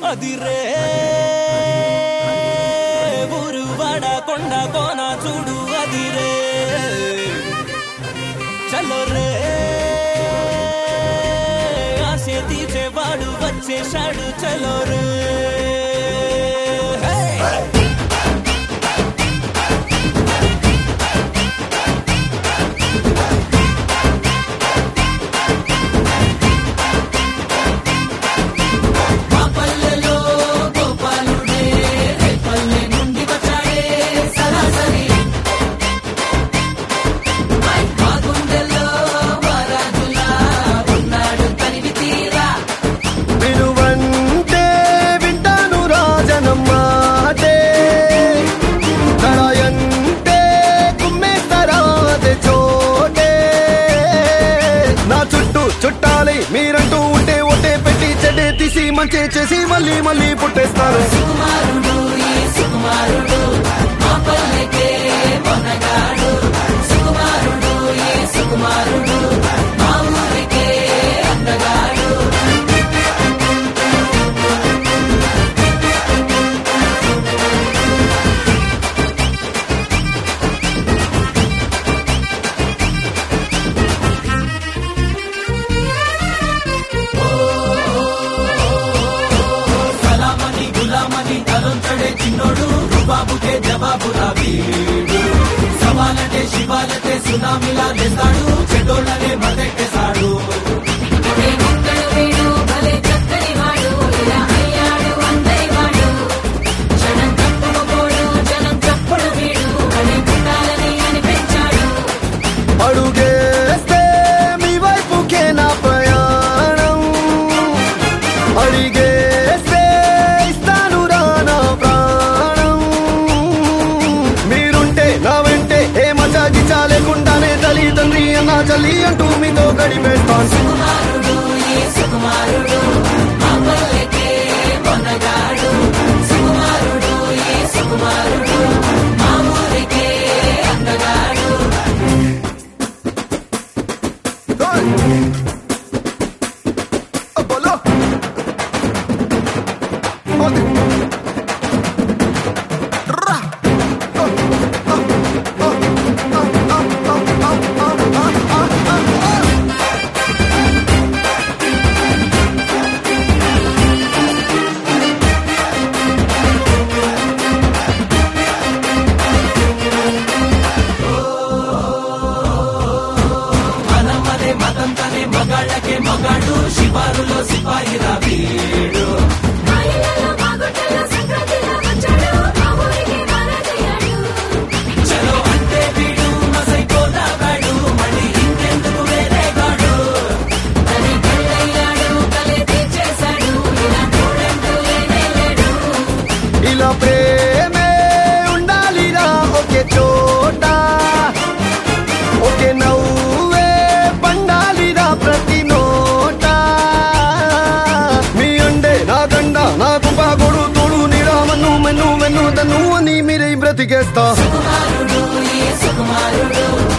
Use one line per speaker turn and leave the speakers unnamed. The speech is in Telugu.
అది రే ఊరు వాడ కొండ కోన చూడు అది రే చలో రే ఆశ తీసేవాడు వచ్చేశాడు చలో రే హే! మా పల్లెలో గోపాలుడే రే పల్లె నుండి వచ్చాడే సరాసరి మా గుండెల్లో వరాజులా ఉన్నాడు తనివి తీరా
వినువంటే వింటాను రాజనం మాటే తడయంటే కుమ్మేస్తరాదే చోటే నా చుట్టూ చుట్టాలి మీరంటూ ఉంటే ఒట్టే పెట్టి చెడ్డే తీసి మంచి చేసి మళ్ళీ మళ్ళీ పుట్టేస్తారు
సుకుమారుడు ఈ సుకుమారుడు మా పల్లెకే మొనగాడు సుకుమారుడు ఈ సుకుమారుడు మా ఊరికే అందగాడు సలామని గులామని తలొంచడే చిన్నోడు రుబాబుకే జవాబు రావీడు సవాలంటే శివాలంటే సునామీలా తెస్తాడు చెడ్డోళ్ళనే మదెట్టేశాడు
ఒక్కడు వీడు భలే చక్కని వాడు ఇలా అయ్యాడు అందరివాడు జనం తప్పుడు పోడు జనం తప్పుడు వీడు అని పుట్టాలని అని పెంచాడు
అడుగేస్తే మీ వైపుకే నా ప్రయాణం అడిగేస్తే ఇస్తాను రా నా ప్రాణం మీరుంటే నా వెంటే ఏ మజాకి చాలేకుండానే తల్లి తండ్రి అన్న చల్లి అంటూ మీతో గడిపేస్తాను
సుకుమారుడు ఈ సుకుమారుడు మా పల్లెకే మొనగాడు సుకుమారుడు ఈ సుకుమారుడు మా ఊరికే అందగాడు
బోలో ఓకే రా
మనమనే మతంతనే మగాళ్ళకే మగాడు శివారులో సిపాయి రావీడు
మా ఇళ్ళలో మా గుట్టల్లో సంక్రాంతిలో వచ్చాడు మా ఊరికి మహారాజయ్యాడు
చలో అంటే వీడు మసైపోదాగాడు మళ్ళీ ఇంకెందుకు వేరేగాడు
తని కళ్ళయ్యాడు కలే తీర్చేశాడు ఇలా చూడంటూ లేనే లేడు
ఇలా ప్రేమే ఉండాలిరా ఒకే చోట ఒకే నవ్వే పండాలిరా ప్రతి నోట మీ అండే నా దండ నాకు బాగోడు తోడు నీడా మన్ను మెన్ను మెన్ను తన్ను అని మీరే బ్రతికేస్తా
సుకుమారుడు ఈ సుకుమారుడు